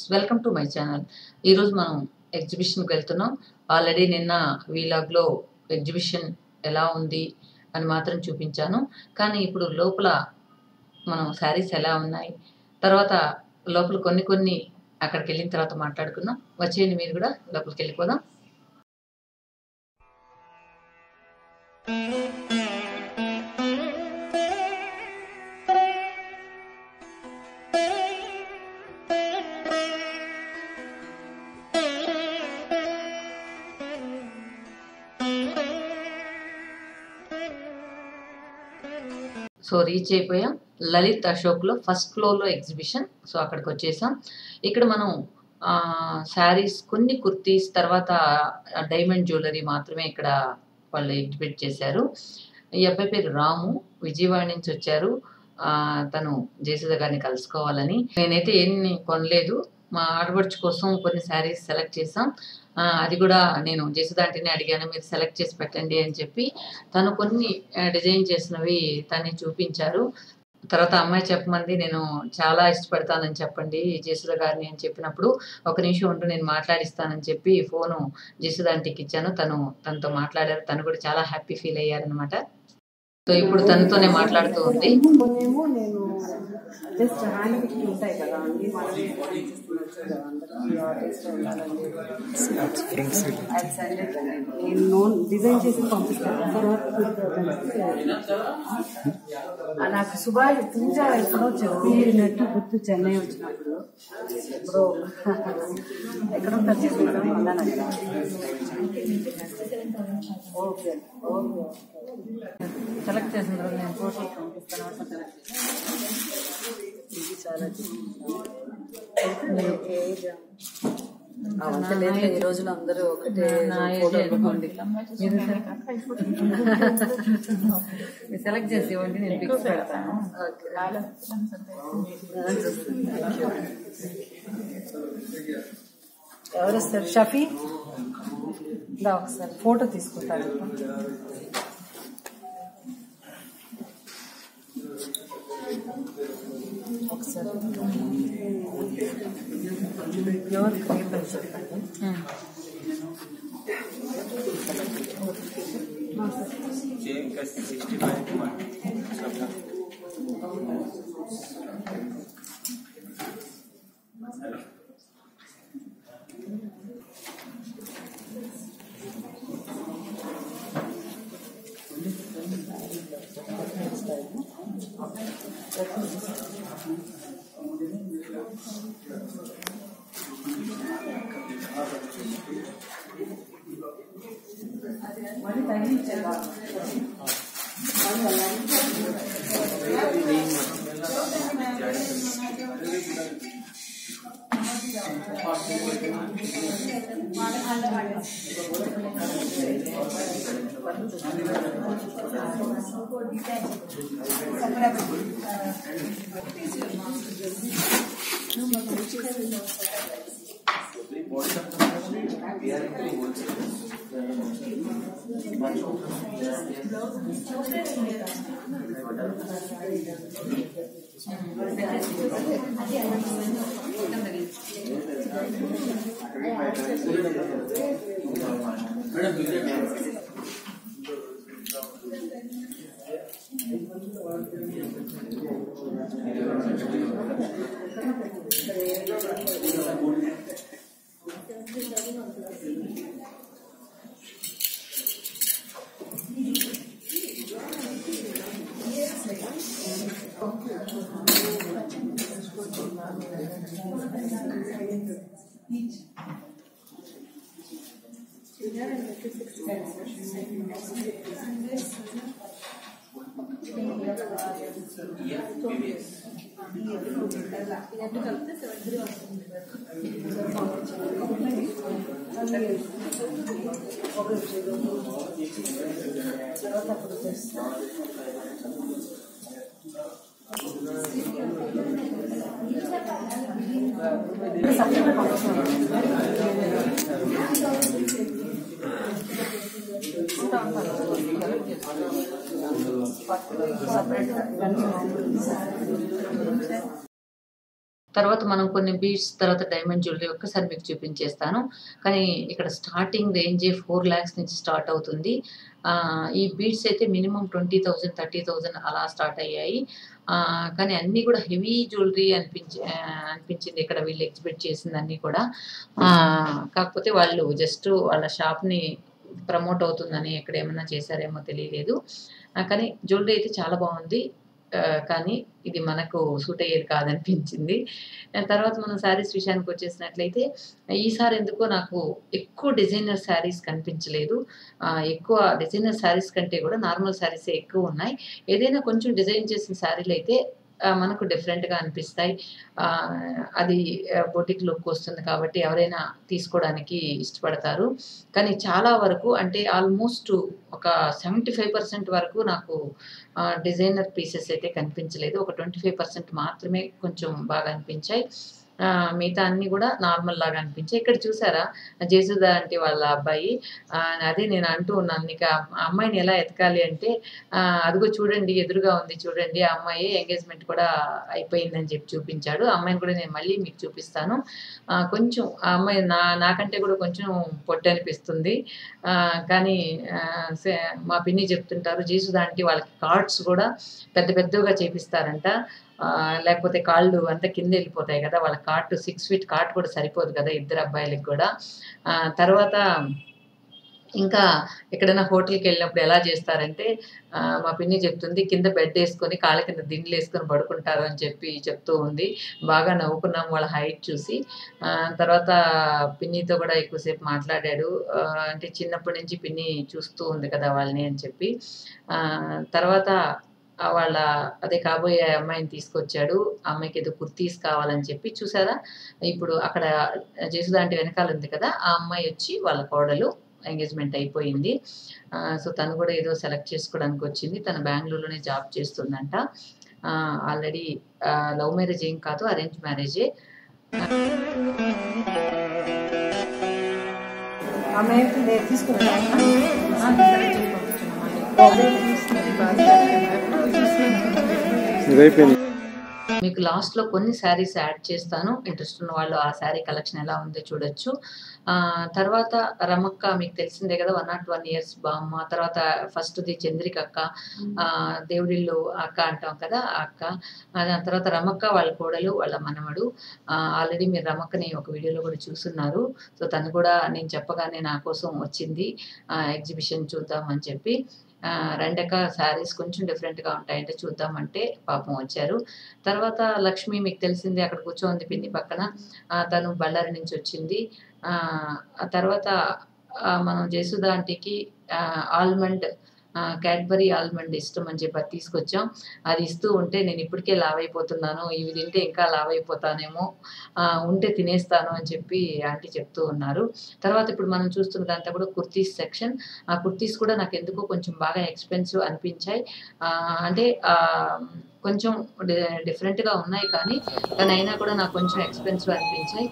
Welcome to my channel ఈరోజు మనం ఎగ్జిబిషన్కి వెళ్తున్నాం ఆల్రెడీ నిన్న వీలాగ్లో ఎగ్జిబిషన్ ఎలా ఉంది అని మాత్రం చూపించాను కానీ ఇప్పుడు లోపల మనం శారీస్ ఎలా ఉన్నాయి తర్వాత లోపల కొన్ని కొన్ని అక్కడికి వెళ్ళిన తర్వాత మాట్లాడుకుందాం వచ్చేయండి మీరు కూడా లోపలికి వెళ్ళిపోదాం సో రీచ్ అయిపోయాం లలిత్ అశోక్లో ఫస్ట్ ఫ్లోర్లో ఎగ్జిబిషన్ సో అక్కడికి వచ్చేసాం ఇక్కడ మనం శారీస్ కొన్ని కుర్తీస్ తర్వాత డైమండ్ జ్యువెలరీ మాత్రమే ఇక్కడ వాళ్ళు ఎగ్జిబిట్ చేశారు ఈ అబ్బాయి పేరు రాము విజయవాడ నుంచి వచ్చారు ఆ, తను జయసుధ గారిని కలుసుకోవాలని నేనైతే ఏమి కొనలేదు మా ఆడపడుచు కోసం కొన్ని శారీస్ సెలెక్ట్ చేసాం ఆ, అది కూడా నేను జయసుధ అంటేనే అడిగాను మీరు సెలెక్ట్ చేసి పెట్టండి అని చెప్పి తను కొన్ని ఆ, డిజైన్ చేసినవి తను చూపించారు తర్వాత అమ్మాయి చెప్పమంది నేను చాలా ఇష్టపడతానని చెప్పండి జయసుధ గారిని అని చెప్పినప్పుడు ఒక నిమిషం ఉంటూ నేను మాట్లాడిస్తానని చెప్పి ఫోను జయసుధ ఆంటీకి ఇచ్చాను తను తనతో మాట్లాడారు తను కూడా చాలా హ్యాపీ ఫీల్ అయ్యారనమాట సో ఇప్పుడు తనతోనే మాట్లాడుతూ ఉంది కొన్నేమో నేను జస్ట్ హ్యాండ్ పిక్కి ఉంటాయి కదా అండి మనం చూస్తున్నట్టు అందరికీ ఆర్టిస్ట్ ఉండాలండి అది send it అండి. నేను నోన్ డిజైన్ చేసి పంపిస్తాను తర్వాత ఆ, నాకు సుభాష్ పూజ ఎప్పుడో చెప్పినట్టు గుర్తు చెన్నై వచ్చినప్పుడు ఎప్పుడో ఎక్కడ ఉంటారు చెప్పడం అన్నాను అక్కడ ఓకే ఓకే సెలెక్ట్ చేసిన తర్వాత నేను ఫోటో పంపిస్తాను ఇది చాలా అవంతా లేదు ఈ రోజులో అందరూ ఒకటే ఫోటో పెట్టుకోండి మీరు సెలెక్ట్ చేసి ఇవ్వండి నేను పిక్స్ పెడతాను ఎవరు వస్తారు షఫీ దా ఒకసారి ఫోటో తీసుకుంటారు ఒకసారి ఎవరు పేపర్ చెప్పండి మళ్ళీ తగ్గించేదా తర్వాత మనం కొన్ని బీడ్స్ తర్వాత డైమండ్ జ్యువెలరీ ఒక్కసారి మీకు చూపించేస్తాను కానీ ఇక్కడ స్టార్టింగ్ రేంజే ఫోర్ ల్యాక్స్ నుంచి స్టార్ట్ అవుతుంది ఆ, ఈ బీడ్స్ అయితే minimum twenty thousand thirty thousand అలా స్టార్ట్ అయ్యాయి ఆ, కానీ అన్నీ కూడా హెవీ జ్యువెలరీ అనిపించి ఆ, అనిపించింది ఇక్కడ వీళ్ళు ఎగ్జిబిట్ చేసింది అన్నీ కూడా ఆ, కాకపోతే వాళ్ళు జస్ట్ వాళ్ళ షాప్ని ప్రమోట్ అవుతుందని ఇక్కడ ఏమన్నా చేశారేమో తెలియలేదు ఆ, కానీ జ్యువెలరీ అయితే చాలా బాగుంది ఆ, కానీ ఇది మనకు సూట్ అయ్యేది కాదనిపించింది ఆ, తర్వాత మనం శారీస్ విషయానికి వచ్చేసినట్లయితే ఈసారి ఎందుకో నాకు ఎక్కువ డిజైనర్ శారీస్ కనిపించలేదు ఆ, ఎక్కువ డిజైనర్ శారీస్ కంటే కూడా నార్మల్ శారీసే ఎక్కువ ఉన్నాయి ఏదైనా కొంచెం డిజైన్ చేసిన శారీలు అయితే ఆ, మనకు డిఫరెంట్గా అనిపిస్తాయి ఆ, అది బొటిక్ లుక్ వస్తుంది కాబట్టి ఎవరైనా తీసుకోవడానికి ఇష్టపడతారు కానీ చాలా వరకు అంటే ఆల్మోస్ట్ ఒక సెవెంటీ ఫైవ్ పర్సెంట్ వరకు నాకు డిజైనర్ పీసెస్ అయితే కనిపించలేదు ఒక ట్వంటీ ఫైవ్ పర్సెంట్ మాత్రమే కొంచెం బాగా అనిపించాయి ఆ, మిగతా అన్ని కూడా నార్మల్ లాగా అనిపించాయి ఇక్కడ చూసారా జేసుదా అంటే వాళ్ళ అబ్బాయి ఆ, అదే నేను అంటూ ఉన్నాను నీకు ఆ అమ్మాయిని ఎలా ఎతకాలి అంటే ఆ, అదిగో చూడండి ఎదురుగా ఉంది చూడండి ఆ అమ్మాయి ఎంగేజ్మెంట్ కూడా అయిపోయిందని చెప్పి చూపించాడు ఆ అమ్మాయిని కూడా నేను మళ్ళీ మీకు చూపిస్తాను ఆ, కొంచెం ఆ అమ్మాయి నా నాకంటే కూడా కొంచెం పొట్టి అనిపిస్తుంది ఆ, కానీ ఆ, సే- మా పిన్ని చెప్తుంటారు జీసు దాంటి వాళ్ళకి కార్డ్స్ కూడా పెద్ద పెద్దగా చేపిస్తారంట ఆ, లేకపోతే కాళ్ళు అంతా కింద వెళ్ళిపోతాయి కదా వాళ్ళ కార్ట్ సిక్స్ ఫీట్ కార్ట్ కూడా సరిపోదు కదా ఇద్దరు అబ్బాయిలకి కూడా ఆ, తర్వాత ఇంకా ఎక్కడైనా హోటల్కి వెళ్ళినప్పుడు ఎలా చేస్తారంటే ఆ, మా పిన్ని చెప్తుంది కింద బెడ్ వేసుకొని కాళ్ళ కింద దిండ్లు వేసుకొని పడుకుంటారు అని చెప్పి చెప్తూ ఉంది బాగా నవ్వుకున్నాం వాళ్ళ హైట్ చూసి ఆ, తర్వాత పిన్నితో కూడా ఎక్కువసేపు మాట్లాడాడు ఆ, అంటే చిన్నప్పటి నుంచి పిన్ని చూస్తూ ఉంది కదా వాళ్ళని అని చెప్పి ఆ, తర్వాత ఆ వాళ్ళ అదే కాబోయే అమ్మాయిని తీసుకొచ్చాడు ఆ అమ్మాయికి ఏదో కుర్తీస్ కావాలని చెప్పి చూసారా ఇప్పుడు అక్కడ జేసుదాంటి వెనకాల ఉంది కదా ఆ అమ్మాయి వచ్చి వాళ్ళ కోడలు ఎంగేజ్మెంట్ అయిపోయింది ఆ, సో తను కూడా ఏదో సెలెక్ట్ చేసుకోవడానికి వచ్చింది తను బెంగళూరులోనే జాబ్ చేస్తుందంట ఆల్రెడీ లవ్ మ్యారేజ్ ఏం కాదు అరేంజ్ మ్యారేజే ఆమె నేను తీసుకున్నాను ఇదైపోయింది మీకు లాస్ట్లో కొన్ని శారీస్ యాడ్ చేస్తాను ఇంట్రెస్ట్ ఉన్న వాళ్ళు ఆ శారీ కలెక్షన్ ఎలా ఉందో చూడొచ్చు ఆ, తర్వాత రమక్క మీకు తెలిసిందే కదా వన్ నాట్ వన్ ఇయర్స్ బామ్మ తర్వాత ఫస్ట్ది చంద్రిక అక్క ఆ, దేవుడిల్లు అక్క అంటాం కదా ఆ అక్క ఆ దాని తర్వాత రమక్క వాళ్ళ కోడలు వాళ్ళ మనవడు ఆల్రెడీ మీరు రమక్కని ఒక వీడియోలో కూడా చూస్తున్నారు సో తను కూడా నేను చెప్పగానే నా కోసం వచ్చింది ఎగ్జిబిషన్ చూద్దామని చెప్పి ఆ, రెండక శారీస్ కొంచెం డిఫరెంట్గా ఉంటాయంటే చూద్దామంటే పాపం వచ్చారు తర్వాత లక్ష్మి మీకు తెలిసింది అక్కడ కూర్చోంది పిన్ని పక్కన ఆ, తను బళ్ళారి నుంచి వచ్చింది ఆ, ఆ తర్వాత ఆ, మనం జయసుధ ఆంటీకి ఆల్మండ్ క్యాడ్బరీ ఆల్మండ్ ఇష్టం అని చెప్పి అది తీసుకొచ్చాం అది ఇస్తూ ఉంటే నేను ఇప్పటికే లావ్ అయిపోతున్నాను ఇవి తింటే ఇంకా లావ్ అయిపోతానేమో ఆ, ఉంటే తినేస్తాను అని చెప్పి ఆంటీ చెప్తూ ఉన్నారు తర్వాత ఇప్పుడు మనం చూస్తున్నదంతా కూడా కుర్తీస్ సెక్షన్ ఆ కుర్తీస్ కూడా నాకు ఎందుకో కొంచెం బాగా ఎక్స్పెన్సివ్ అనిపించాయి ఆ, అంటే ఆ, కొంచెం డి- డిఫరెంట్గా ఉన్నాయి కానీ కానీ అయినా కూడా నాకు కొంచెం ఎక్స్పెన్సివ్ అనిపించాయి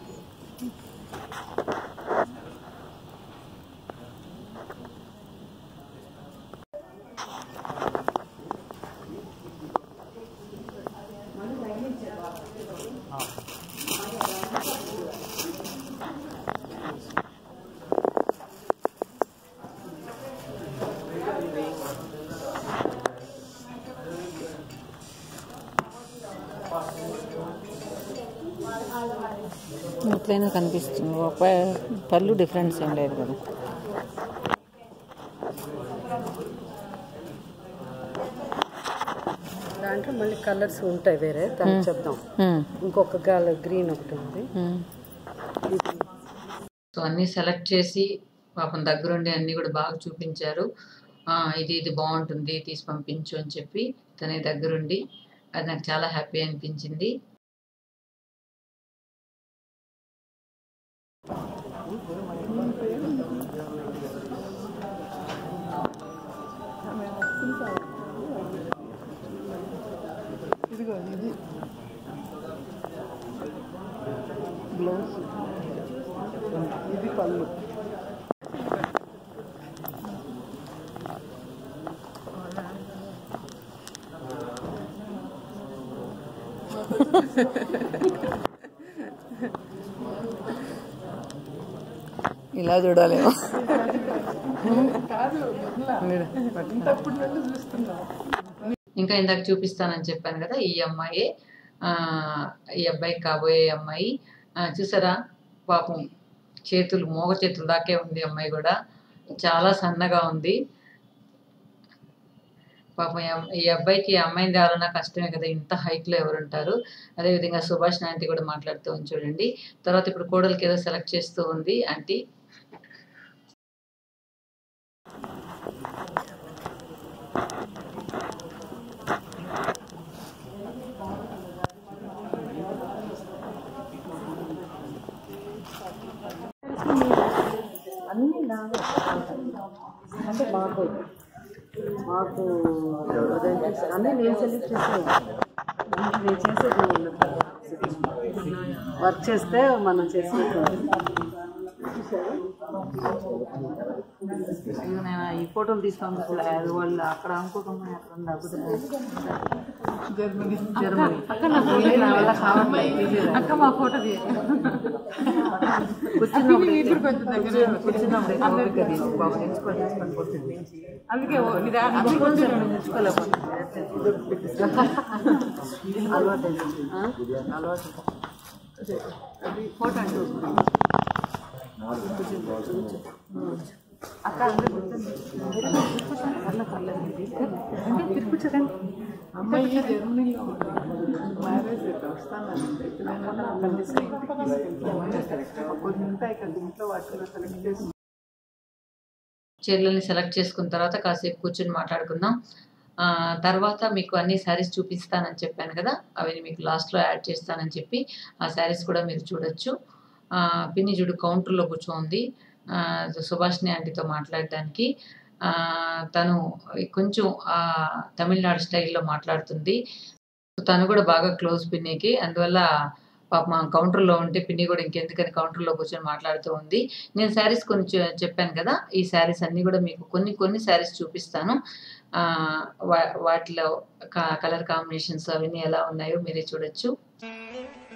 ఎట్లయినా కనిపిస్తుంది ఒక పళ్ళు డిఫరెన్స్ ఏం లేదు కదా దాంట్లో మళ్ళీ కలర్స్ ఉంటాయి వేరే దాన్ని చెప్దాం ఉమ్, ఇంకొక కలర్ గ్రీన్ ఒకటి ఉంది ఉమ్. ఇది సో అన్నీ సెలెక్ట్ చేసి పాపం దగ్గరుండి అన్నీ కూడా బాగా చూపించారు ఆ, ఇది ఇది బాగుంటుంది తీసి పంపించు అని చెప్పి తనే దగ్గరుండి అది నాకు చాలా హ్యాపీ అనిపించింది ఇదిగో ఇది బ్లౌజ్ ఇది పళ్ళు ఇలా చూడాలేమో ఇంకా ఇందాక చూపిస్తానని చెప్పాను కదా ఈ అమ్మాయి ఆ, ఈ అబ్బాయికి కాబోయే అమ్మాయి ఆ, చూసారా పాపం చేతులు మోగ చేతులు దాకే ఉంది అమ్మాయి కూడా చాలా సన్నగా ఉంది పాపం ఈ అమ్- ఈ అబ్బాయికి ఈ అమ్మాయిని తేవాలన్నా కష్టమే కదా ఇంత హైట్ లో ఎవరు ఉంటారు అదేవిధంగా సుభాష్ ఆంటీ కూడా మాట్లాడుతూ ఉంది చూడండి తర్వాత ఇప్పుడు కోడలికి ఏదో సెలెక్ట్ చేస్తూ ఉంది ఆంటీ అన్నీ నావే అంటే మాకు మాకు ప్రజెంట్ చేసే- అన్నీ నేను సెలెక్ట్ చేసాను నేను చేసేది వర్క్ చేస్తే మనం చేసేది అయ్యో నేను ఈ ఫోటోలు తీసుకొని అది వాళ్ళు అక్కడ అనుకోకుండా అక్కడ ఉంది అద్భుతం జర్మనీ జర్మనీ ఇది నా వల్ల కావట్లేదు అక్క మా ఫోటో కూర్చున్నప్పుడు కూర్చున్నప్పుడు ఓపిక తీసి బాబు ఎంచుకొని ఎంచుకొని కొట్టింది అందుకే ఎంచుకోలేకపోతే అలవాటు అలవాటు ఫోటో అంటే అక్క అందరూ కూర్చోండి. అట్లా పర్లేదు. అంటే తిరుపతి అమ్మాయి జర్మనీలో మ్యారేజ్ వస్తానంటే కొన్ని ఉంటాయి కదా ఇంట్లో వాటిలో సెలెక్ట్ చేసి చీరలని సెలెక్ట్ చేసుకున్న తర్వాత కాసేపు కూర్చొని మాట్లాడుకుందాం ఆ, తర్వాత మీకు అన్ని శారీస్ చూపిస్తానని చెప్పాను కదా అవి మీకు లాస్ట్లో యాడ్ చేస్తానని చెప్పి ఆ శారీస్ కూడా మీరు చూడొచ్చు ఆ, పిన్ని చూడు కౌంటర్లో కూర్చోంది ఆ, సుభాష్ని ఆంటీతో మాట్లాడడానికి ఆ, తను కొంచెం ఆ, తమిళనాడు స్టైల్లో మాట్లాడుతుంది తను కూడా బాగా క్లోజ్ పిన్నికి అందువల్ల పాప మా కౌంటర్లో ఉంటే పిన్ని కూడా ఇంకెందుకని కౌంటర్లో కూర్చొని మాట్లాడుతూ ఉంది నేను శారీస్ కొన్ని చె- చెప్పాను కదా ఈ శారీస్ అన్నీ కూడా మీకు కొన్ని కొన్ని శారీస్ చూపిస్తాను ఆ, వా- వాటిలో కలర్ కాంబినేషన్స్ అవన్నీ ఎలా ఉన్నాయో మీరే చూడొచ్చు